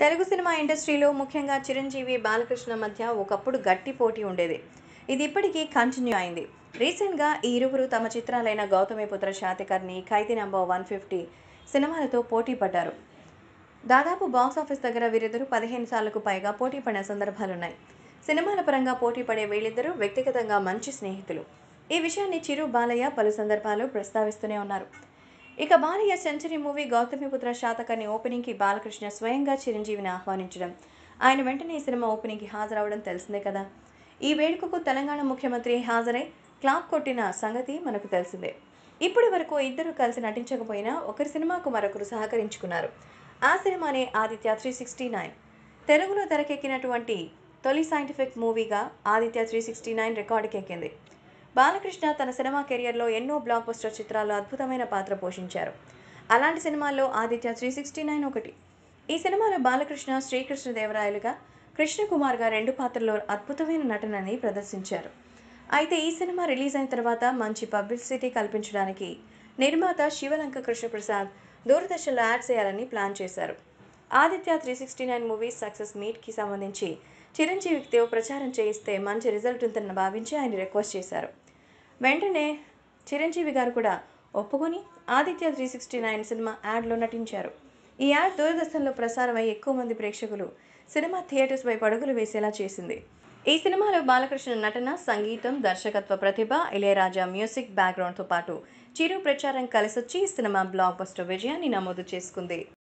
Telugu cinema ఇండస్ట్రీలో ముఖ్యంగా చిరంజీవి బాలకృష్ణ మధ్య ఒకప్పుడు గట్టి పోటీ ఉండేది ఇది ఇప్పటికీ కంటిన్యూ అయింది రీసెంట్గా ఈ ఇరువురు తమ చిత్రాలైన Gautamiputra Satakarni Khaidi number one fifty సినిమాలతో పోటీ పడ్డారు దాదాపు బాక్స్ ఆఫీస్ దగ్గర వీరిద్దరూ పదిహేను సార్లకు పైగా పోటీ పడిన సందర్భాలున్నాయి సినిమాల పరంగా పోటీ పడే వీళ్ళిద్దరూ వ్యక్తిగతంగా మంచి స్నేహితులు ఈ విషయాన్ని చిరు బాలయ్య పలు సందర్భాలు ప్రస్తావిస్తూనే ఉన్నారు ఇక బాలయ్య సెంచరీ మూవీ గౌతమిపుత్ర శాతకర్ణి ఓపెనింగ్కి బాలకృష్ణ స్వయంగా చిరంజీవిని ఆహ్వానించడం ఆయన వెంటనే ఈ సినిమా ఓపెనింగ్కి హాజరవడం తెలిసిందే కదా ఈ వేడుకకు తెలంగాణ ముఖ్యమంత్రి హాజరై క్లాప్ కొట్టిన సంగతి మనకు తెలిసిందే ఇప్పటి వరకు ఇద్దరు కలిసి నటించకపోయినా ఒకరి సినిమాకు మరొకరు సహకరించుకున్నారు ఆ సినిమానే ఆదిత్య త్రీ సిక్స్టీ నైన్ తెలుగులో తెరకెక్కినటువంటి తొలి సైంటిఫిక్ మూవీగా ఆదిత్య త్రీ సిక్స్టీ నైన్ రికార్డుకెక్కింది బాలకృష్ణ తన సినిమా కెరియర్లో ఎన్నో బ్లాక్ బస్టర్ చిత్రాల్లో అద్భుతమైన పాత్ర పోషించారు అలాంటి సినిమాల్లో ఆదిత్య త్రీ సిక్స్టీ నైన్ ఒకటి ఈ సినిమాలో బాలకృష్ణ శ్రీకృష్ణదేవరాయలుగా కృష్ణకుమార్గా రెండు పాత్రల్లో అద్భుతమైన నటనని ప్రదర్శించారు అయితే ఈ సినిమా రిలీజ్ అయిన తర్వాత మంచి పబ్లిసిటీ కల్పించడానికి నిర్మాత శివలంక కృష్ణప్రసాద్ దూరదర్శన్లో యాడ్ చేయాలని ప్లాన్ చేశారు Aditya three sixty nine movies success మీట్కి సంబంధించి చిరంజీవితో ప్రచారం చేయిస్తే మంచి రిజల్ట్ ఉంటుందని భావించి ఆయన రిక్వెస్ట్ చేశారు వెంటనే చిరంజీవి గారు కూడా ఒప్పుకొని ఆదిత్య త్రీ సిక్స్టీ నైన్ సినిమా యాడ్లో నటించారు ఈ యాడ్ దూరదర్శన్లో ప్రసారమై ఎక్కువ మంది ప్రేక్షకులు సినిమా థియేటర్స్ వైపు అడుగులు వేసేలా చేసింది ఈ సినిమాలో బాలకృష్ణ నటన సంగీతం దర్శకత్వ ప్రతిభ ఇళయరాజా మ్యూజిక్ బ్యాక్గ్రౌండ్తో పాటు చిరు ప్రచారం కలిసొచ్చి ఈ సినిమా బ్లాక్ బస్టర్ విజయాన్ని నమోదు చేసుకుంది